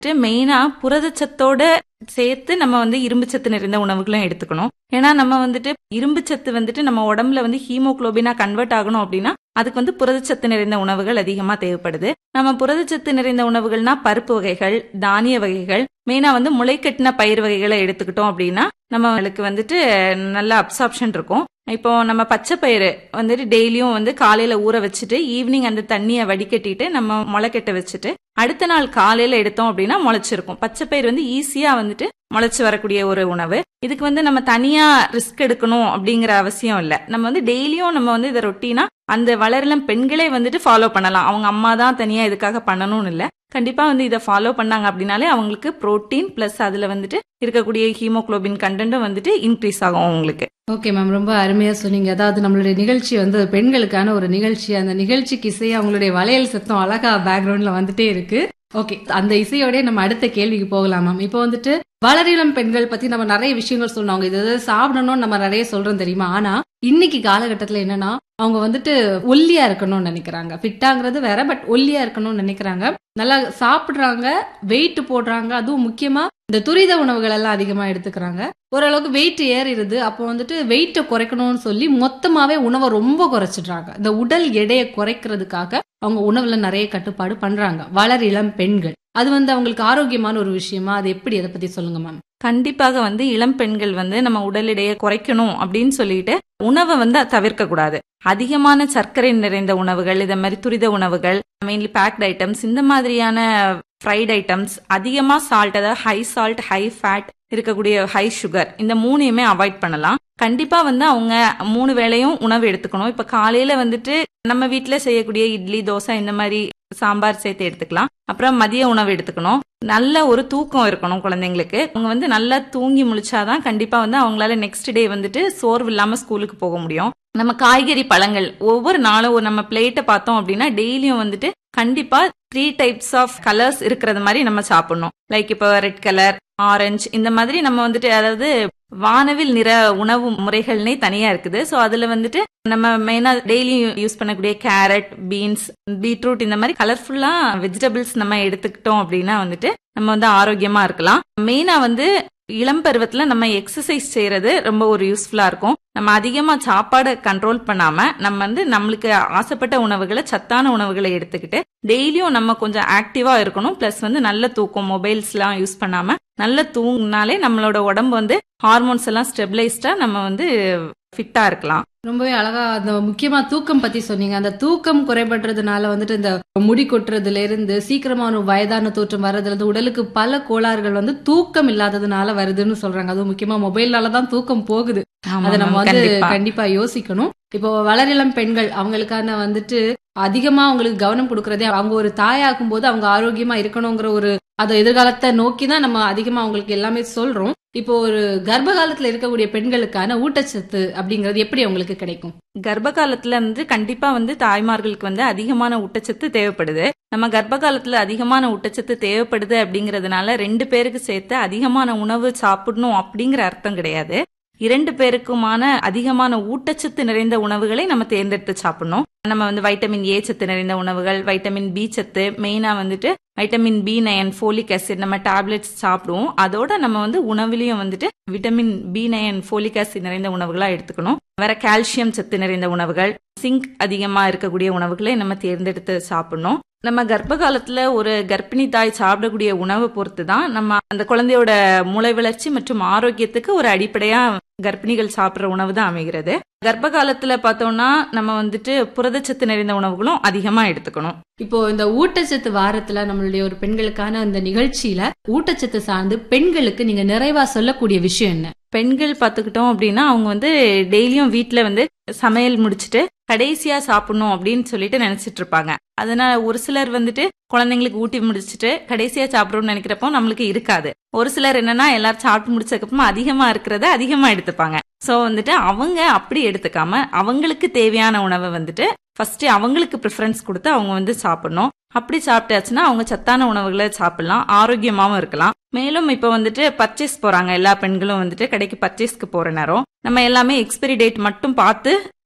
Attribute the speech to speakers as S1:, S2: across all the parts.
S1: மெயினா புரதச்சத்தோட சேர்த்து நம்ம வந்து இரும்புச்சத்து நிறைந்த உணவுகளும் எடுத்துக்கணும் ஏன்னா நம்ம வந்துட்டு இரும்புச்சத்து வந்துட்டு நம்ம உடம்புல வந்து ஹீமோகுளோபினா கன்வெர்ட் ஆகணும் அப்படின்னா அதுக்கு வந்து புரதச்சத்து நிறைந்த உணவுகள் அதிகமா தேவைப்படுது நம்ம புரதச்சத்து நிறைந்த உணவுகள்னா பருப்பு வகைகள் தானிய வகைகள் மெயினா வந்து முளைக்கட்டின பயிர் வகைகளை எடுத்துக்கிட்டோம் அப்படின்னா நம்மளுக்கு வந்துட்டு நல்ல அப்சார்ப்ஷன் இருக்கும் இப்போ நம்ம பச்சை பயிறு வந்துட்டு டெய்லியும் வந்து காலையில ஊற வச்சுட்டு ஈவினிங் அந்த தண்ணியை வடிகட்டிட்டு நம்ம முளைக்கட்ட வச்சுட்டு அடுத்த நாள் காலையில எடுத்தோம் அப்படின்னா முளைச்சிருக்கும் பச்சை பயிர் வந்து ஈஸியா வந்துட்டு முளைச்சு வரக்கூடிய ஒரு உணவு இதுக்கு வந்து நம்ம தனியா ரிஸ்க் எடுக்கணும் அப்படிங்கிற அவசியம் இல்ல நம்ம வந்து டெய்லியும் நம்ம வந்து இதை ரொட்டீனா அந்த வளரலம் பெண்களே வந்துட்டு ஃபாலோ பண்ணலாம் அவங்க அம்மா தான் தனியா இதுக்காக பண்ணணும்னு இல்ல கண்டிப்பா வந்து இதை ஃபாலோ பண்ணாங்க அப்படின்னாலே அவங்களுக்கு புரோட்டீன் பிளஸ் அதுல வந்துட்டு இருக்கக்கூடிய ஹீமோகுளோபின் கண்டென்ட்டும் வந்துட்டு இன்க்ரீஸ் ஆகும் அவங்களுக்கு
S2: ஓகே மேம் ரொம்ப அருமையா சொன்னீங்க அதாவது நம்மளுடைய நிகழ்ச்சி வந்து பெண்களுக்கான ஒரு நிகழ்ச்சி அந்த நிகழ்ச்சிக்கு இசை அவங்களுடைய வளையல் சத்தம் அழகா பேக்ரவுண்ட்ல வந்துட்டே இருக்கு ஓகே அந்த இசையோடய நம்ம அடுத்த கேள்விக்கு போகலாம் மேம் இப்போ வந்துட்டு வளரிளம் பெண்கள் பத்தி நம்ம நிறைய விஷயங்கள் சொன்னாங்க இது இது சாப்பிடணும்னு நம்ம நிறைய சொல்றோம் தெரியுமா ஆனா இன்னைக்கு காலகட்டத்துல என்னன்னா அவங்க வந்துட்டு ஒல்லியா இருக்கணும்னு நினைக்கிறாங்க ஃபிட்டாங்கிறது வேற பட் ஒல்லியா இருக்கணும்னு நினைக்கிறாங்க நல்லா சாப்பிடுறாங்க வெயிட் போடுறாங்க அதுவும் முக்கியமா இந்த துரித உணவுகள் எல்லாம் அதிகமா எடுத்துக்கிறாங்க ஓரளவுக்கு வெயிட் ஏறிடுது அப்போ வந்துட்டு வெயிட்டை குறைக்கணும்னு சொல்லி மொத்தமாவே உணவை ரொம்ப குறைச்சிடுறாங்க இந்த உடல் எடையை குறைக்கிறதுக்காக அவங்க உணவுல நிறைய கட்டுப்பாடு பண்றாங்க வளர் இளம் பெண்கள் அது வந்து அவங்களுக்கு ஆரோக்கியமான ஒரு விஷயமா அது எப்படி அதை பத்தி சொல்லுங்க மேம்
S1: கண்டிப்பாக வந்து இளம் பெண்கள் வந்து நம்ம உடல் எடையை குறைக்கணும் அப்படின்னு சொல்லிட்டு உணவை வந்து தவிர்க்க கூடாது அதிகமான சர்க்கரை நிறைந்த உணவுகள் இத மாதிரி துரித உணவுகள் மெயின்லி பேக்ட் ஐட்டம்ஸ் இந்த மாதிரியான ஃப்ரைட் ஐட்டம்ஸ் அதிகமா சால்ட் அதாவது ஹை சால்ட் ஹை ஃபேட் இருக்கக்கூடிய ஹை சுகர் இந்த மூணையுமே அவாய்ட் பண்ணலாம் கண்டிப்பா வந்து அவங்க மூணு வேளையும் உணவு எடுத்துக்கணும் இப்ப காலையில வந்துட்டு நம்ம வீட்ல செய்யக்கூடிய இட்லி தோசை இந்த மாதிரி சாம்பார் சேர்த்து எடுத்துக்கலாம் அப்புறம் மதிய உணவு எடுத்துக்கணும் நல்ல ஒரு தூக்கம் இருக்கணும் குழந்தைங்களுக்கு அவங்க வந்து நல்லா தூங்கி முழிச்சாதான் கண்டிப்பா வந்து அவங்களால நெக்ஸ்ட் டே வந்துட்டு சோர்வு இல்லாம ஸ்கூலுக்கு போக முடியும் நம்ம காய்கறி பழங்கள் ஒவ்வொரு நாளும் ஒரு நம்ம பிளேட்டை பார்த்தோம் அப்படின்னா டெய்லியும் வந்துட்டு கண்டிப்பா த்ரீ டைப்ஸ் ஆஃப் கலர்ஸ் இருக்கிறது மாதிரி நம்ம சாப்பிடணும் லைக் இப்போ ரெட் கலர் ஆரஞ்சு இந்த மாதிரி நம்ம வந்துட்டு அதாவது வானவில் நிற உணவு முறைகள்னே தனியா இருக்குது ஸோ அதுல வந்துட்டு நம்ம மெயினா டெய்லி யூஸ் பண்ணக்கூடிய கேரட் பீன்ஸ் பீட்ரூட் இந்த மாதிரி கலர்ஃபுல்லா வெஜிடபிள்ஸ் நம்ம எடுத்துக்கிட்டோம் அப்படின்னா வந்துட்டு நம்ம வந்து ஆரோக்கியமா இருக்கலாம் மெயினா வந்து இளம் பருவத்துல நம்ம எக்ஸசைஸ் செய்யறது ரொம்ப ஒரு யூஸ்ஃபுல்லா இருக்கும் நம்ம அதிகமா சாப்பாடை கண்ட்ரோல் பண்ணாம நம்ம வந்து நம்மளுக்கு ஆசைப்பட்ட உணவுகளை சத்தான உணவுகளை எடுத்துக்கிட்டு டெய்லியும் நம்ம கொஞ்சம் ஆக்டிவா இருக்கணும் பிளஸ் வந்து நல்ல தூக்கம் மொபைல்ஸ் எல்லாம் யூஸ் பண்ணாம நல்ல தூங்கினாலே நம்மளோட உடம்பு வந்து ஹார்மோன்ஸ் எல்லாம் ஸ்டெபிளைஸ்டா நம்ம வந்து ஃபிட்டா இருக்கலாம்
S2: ரொம்பவே அழகா அந்த முக்கியமா தூக்கம் பத்தி சொன்னீங்க அந்த தூக்கம் குறைபடுறதுனால வந்துட்டு இந்த முடி கொட்டுறதுல இருந்து சீக்கிரமான ஒரு வயதான தோற்றம் வர்றதுல இருந்து உடலுக்கு பல கோளாறுகள் வந்து தூக்கம் இல்லாததுனால வருதுன்னு சொல்றாங்க அதுவும் முக்கியமா மொபைல்னால தான் தூக்கம் போகுது அதை நம்ம வந்து
S1: கண்டிப்பா.
S2: கண்டிப்பா யோசிக்கணும் இப்போ வளரிளம் பெண்கள் அவங்களுக்கான வந்துட்டு அதிகமா அவங்களுக்கு கவனம் கொடுக்கறதே அவங்க ஒரு தாயாகும் போது அவங்க ஆரோக்கியமா இருக்கணுங்கிற ஒரு அதை எதிர்காலத்தை நோக்கி தான் நம்ம அதிகமா அவங்களுக்கு எல்லாமே சொல்றோம் இப்போ ஒரு கர்ப்ப காலத்துல இருக்கக்கூடிய பெண்களுக்கான ஊட்டச்சத்து அப்படிங்கறது எப்படி அவங்களுக்கு கிடைக்கும்
S1: கர்ப்ப காலத்துல வந்து கண்டிப்பா வந்து தாய்மார்களுக்கு வந்து அதிகமான ஊட்டச்சத்து தேவைப்படுது நம்ம கர்ப்ப காலத்துல அதிகமான ஊட்டச்சத்து தேவைப்படுது அப்படிங்கறதுனால ரெண்டு பேருக்கு சேர்த்து அதிகமான உணவு சாப்பிடணும் அப்படிங்கிற அர்த்தம் கிடையாது இரண்டு பேருக்குமான அதிகமான ஊட்டச்சத்து நிறைந்த உணவுகளை நம்ம தேர்ந்தெடுத்து சாப்பிடணும் நம்ம வந்து வைட்டமின் ஏ சத்து நிறைந்த உணவுகள் வைட்டமின் பி சத்து மெயினா வந்துட்டு vitamin B nine folic acid நம்ம டேப்லெட்ஸ் சாப்பிடுவோம் அதோட நம்ம வந்து உணவுலயும் வந்துட்டு vitamin B nine folic acid நிறைந்த உணவுகளா எடுத்துக்கணும் வேற கால்சியம் சத்து நிறைந்த உணவுகள் சிங்க் அதிகமா இருக்கக்கூடிய உணவுகளை நம்ம தேர்ந்தெடுத்து சாப்பிடணும் நம்ம கர்ப்ப காலத்துல ஒரு கர்ப்பிணி தாய் சாப்பிடக்கூடிய உணவை பொறுத்து தான் நம்ம அந்த குழந்தையோட மூளை வளர்ச்சி மற்றும் ஆரோக்கியத்துக்கு ஒரு அடிப்படையா கர்ப்பிணிகள் சாப்பிடுற உணவு தான் அமைகிறது கர்ப்ப காலத்துல பார்த்தோம்னா நம்ம வந்துட்டு புரதச்சத்து நிறைந்த உணவுகளும் அதிகமா எடுத்துக்கணும்
S2: இப்போ இந்த ஊட்டச்சத்து வாரத்துல நம்மளுடைய ஒரு பெண்களுக்கான அந்த நிகழ்ச்சியில ஊட்டச்சத்து சார்ந்து பெண்களுக்கு நீங்க நிறைவா சொல்லக்கூடிய விஷயம் என்ன
S1: பெண்கள் பார்த்துக்கிட்டோம் அப்படின்னா அவங்க வந்து டெய்லியும் வீட்டில் வந்து சமையல் முடிச்சுட்டு கடைசியா சாப்பிடணும் அப்படின்னு சொல்லிட்டு நினைச்சிட்டு இருப்பாங்க அதனால ஒரு சிலர் வந்துட்டு குழந்தைங்களுக்கு ஊட்டி முடிச்சுட்டு கடைசியா சாப்பிடணும்னு நினைக்கிறப்போ நம்மளுக்கு இருக்காது ஒரு சிலர் என்னன்னா எல்லாரும் சாப்பிட்டு முடிச்சதுக்கப்புறமா அதிகமா இருக்கிறத அதிகமா எடுத்துப்பாங்க சோ வந்துட்டு அவங்க அப்படி எடுத்துக்காம அவங்களுக்கு தேவையான உணவை வந்துட்டு ஃபர்ஸ்ட் அவங்களுக்கு ப்ரிஃபரன்ஸ் கொடுத்து அவங்க வந்து சாப்பிடணும் அப்படி சாப்பிட்டாச்சுன்னா அவங்க சத்தான உணவுகளை சாப்பிடலாம் ஆரோக்கியமாவும் இருக்கலாம் மேலும் இப்ப வந்துட்டு பர்ச்சேஸ் போறாங்க எல்லா பெண்களும் வந்துட்டு கடைக்கு பர்ச்சேஸ்க்கு போற நேரம் நம்ம எல்லாமே எக்ஸ்பைரி டேட் மட்டும் பார்த்து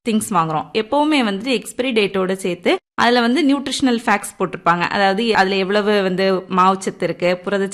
S1: திங்ஸ் வாங்குறோம் எப்பவுமே வந்து எக்ஸ்பிரி டேட்டோட சேர்த்து அதுல வந்து நியூட்ரிஷனல் ஃபேக்ட்ஸ் போட்டிருப்பாங்க அதாவது அதுல எவ்வளவு வந்து மாவுச்சத்து இருக்கு புரத